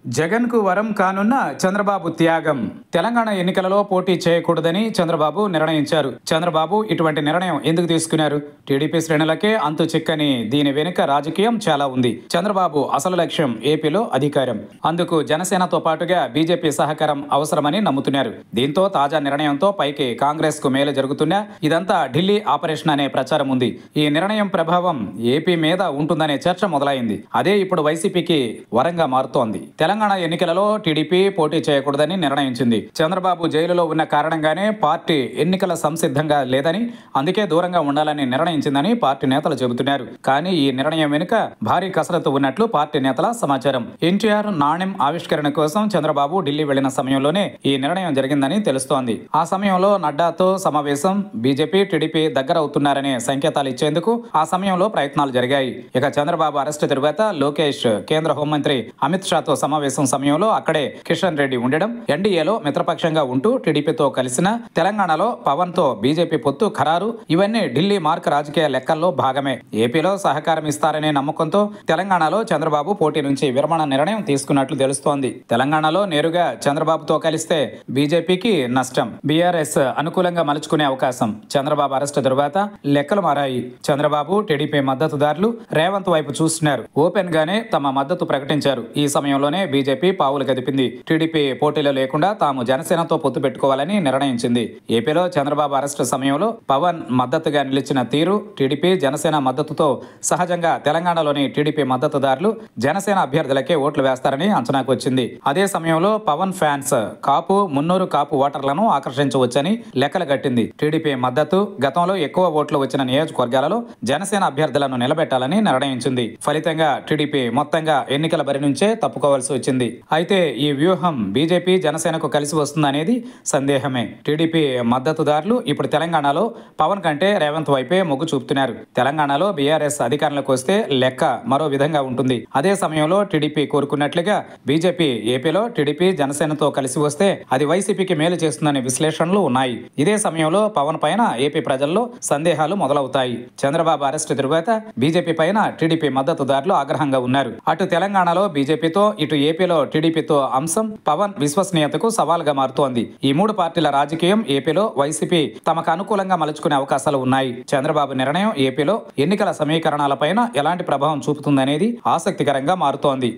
జగన్ కు వరం కానున్న చంద్రబాబు త్యాగం తెలంగాణ ఎన్నికలలో పోటీ చేయకూడదని చంద్రబాబు నిర్ణయించారు చంద్రబాబు ఇటువంటి నిర్ణయం ఎందుకు తీసుకున్నారు టీడీపీ శ్రేణులకే అంతు చిక్కని దీని వెనుక రాజకీయం చాలా ఉంది చంద్రబాబు అసలు లక్ష్యం ఏపీలో అధికారం అందుకు జనసేనతో పాటుగా బీజేపీ సహకారం అవసరమని నమ్ముతున్నారు దీంతో తాజా నిర్ణయంతో పైకి కాంగ్రెస్ కు మేలు జరుగుతున్నా ఇదంతా ఢిల్లీ ఆపరేషన్ అనే ప్రచారం ఉంది ఈ నిర్ణయం ప్రభావం ఏపీ మీద ఉంటుందనే చర్చ మొదలైంది అదే ఇప్పుడు వైసీపీకి వరంగా మారుతోంది తెలంగాణ ఎన్నికలలో టీడీపీ పోటీ చేయకూడదని నిర్ణయించింది చంద్రబాబు జైలులో ఉన్న కారణంగానే పార్టీ ఎన్నికల సంసిద్ధంగా లేదని అందుకే దూరంగా ఉండాలని నిర్ణయించిందని పార్టీ నేతలు చెబుతున్నారు కానీ ఈ నిర్ణయం వెనుక భారీ కసరత్తు ఉన్నట్లు పార్టీ నేతల సమాచారం ఎన్టీఆర్ నాణ్యం ఆవిష్కరణ కోసం చంద్రబాబు ఢిల్లీ వెళ్లిన సమయంలోనే ఈ నిర్ణయం జరిగిందని తెలుస్తోంది ఆ సమయంలో నడ్డాతో సమావేశం బీజేపీ టీడీపీ దగ్గర అవుతున్నారనే సంకేతాలు ఇచ్చేందుకు ఆ సమయంలో ప్రయత్నాలు జరిగాయి ఇక చంద్రబాబు అరెస్టు తరువాత లోకేష్ కేంద్ర హోంమంత్రి అమిత్ షాతో సమావేశం సమయంలో అక్కడే కిషన్ రెడ్డి ఉండడం ఎన్డీఏలో మిత్రపక్షంగా ఉంటూ టీడీపీతో కలిసిన తెలంగాణలో పవన్ తో బీజేపీ పొత్తు ఖరారు ఇవన్నీ ఢిల్లీ మార్క్ రాజకీయ లెక్కల్లో భాగమే ఏపీలో సహకారం ఇస్తారనే నమ్మకంతో తెలంగాణలో చంద్రబాబు పోటీ నుంచి విరమణ నిర్ణయం తీసుకున్నట్లు తెలుస్తోంది తెలంగాణలో నేరుగా చంద్రబాబుతో కలిస్తే బీజేపీకి నష్టం బీఆర్ఎస్ అనుకూలంగా మలుచుకునే అవకాశం చంద్రబాబు అరెస్టు తరువాత లెక్కలు మారాయి చంద్రబాబు టీడీపీ మద్దతుదారులు రేవంత్ వైపు చూస్తున్నారు ఓపెన్ గానే తమ మద్దతు ప్రకటించారు ఈ సమయంలోనే బీజేపీ పావులు కదిపింది టీడీపీ పోటీలో లేకుండా తాము జనసేనతో పొత్తు పెట్టుకోవాలని నిర్ణయించింది ఏపీలో చంద్రబాబు అరెస్టు సమయంలో పవన్ మద్దతుగా నిలిచిన తీరు టీడీపీ జనసేన మద్దతుతో సహజంగా తెలంగాణలోని టీడీపీ మద్దతుదారులు జనసేన అభ్యర్థులకే ఓట్లు వేస్తారని అంచనాకు వచ్చింది అదే సమయంలో పవన్ ఫ్యాన్స్ కాపు మున్నూరు కాపు ఓటర్లను ఆకర్షించవచ్చని లెక్కలు కట్టింది టీడీపీ మద్దతు గతంలో ఎక్కువ ఓట్లు వచ్చిన నియోజకవర్గాలలో జనసేన అభ్యర్థులను నిలబెట్టాలని నిర్ణయించింది ఫలితంగా టీడీపీ మొత్తంగా ఎన్నికల బరి నుంచే తప్పుకోవాల్సి వచ్చింది అయితే ఈ వ్యూహం బీజేపీ జనసేనకు కలిసి వస్తుందనేది సందేహమే టీడీపీ మద్దతుదారులు ఇప్పుడు తెలంగాణలో పవన్ కంటే రేవంత్ వైపే మొగ్గు చూపుతున్నారు తెలంగాణలో బీఆర్ఎస్ అధికారంలోకి వస్తే లెక్క మరో విధంగా ఉంటుంది అదే సమయంలో టీడీపీ కోరుకున్నట్లుగా బీజేపీ ఏపీలో టీడీపీ జనసేనతో కలిసి వస్తే అది వైసీపీకి మేలు చేస్తుందనే విశ్లేషణలు ఉన్నాయి ఇదే సమయంలో పవన్ పైన ఏపీ ప్రజల్లో సందేహాలు మొదలవుతాయి చంద్రబాబు అరెస్టు తరువాత బీజేపీ పైన టీడీపీ మద్దతుదారులు ఆగ్రహంగా ఉన్నారు అటు తెలంగాణలో బీజేపీతో ఇటు ఏపీలో టీడీపీతో అంశం పవన్ విశ్వసనీయతకు సవాల్గా మారుతోంది ఈ మూడు పార్టీల రాజకీయం ఏపీలో వైసీపీ తమకు అనుకూలంగా మలుచుకునే అవకాశాలు ఉన్నాయి చంద్రబాబు నిర్ణయం ఏపీలో ఎన్నికల సమీకరణాలపైన ఎలాంటి ప్రభావం చూపుతుందనేది ఆసక్తికరంగా మారుతోంది